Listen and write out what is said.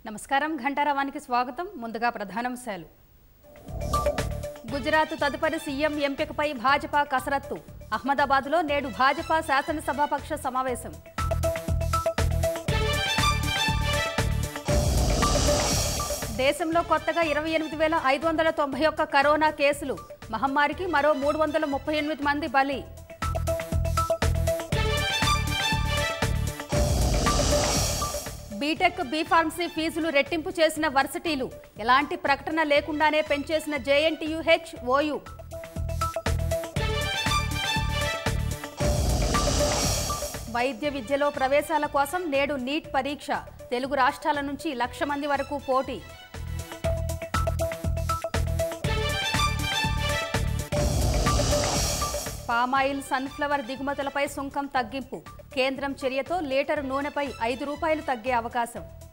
నమస్కారం ఘంటారావానికి స్వాగతం ముందుగా ప్రధానాంశాలు గుజరాత్ తదుపరి సీఎం ఎంపికపై భాజపా కసరత్తు అహ్మదాబాద్లో నేడు భాజపా శాసనసభాపక్ష సమావేశం దేశంలో కొత్తగా ఇరవై ఎనిమిది వేల ఐదు వందల తొంభై ఒక్క కరోనా కేసులు మహమ్మారికి మరో మూడు వందల ముప్పై ఎనిమిది మంది బలి బీటెక్ బీఫార్మసీ ఫీజులు రెట్టింపు చేసిన వర్సిటీలు ఎలాంటి ప్రకటన లేకుండానే పెంచేసిన జేఎన్టీయుహెచ్ ఓయు వైద్య విద్యలో ప్రవేశాల కోసం నేడు నీట్ పరీక్ష తెలుగు రాష్ట్రాల నుంచి లక్ష మంది వరకు పోటీ పామాయిల్ సన్ఫ్లవర్ దిగుమతులపై సుంకం తగ్గింపు కేంద్రం చర్యతో లీటరు నూనెపై ఐదు రూపాయలు తగ్గే అవకాశం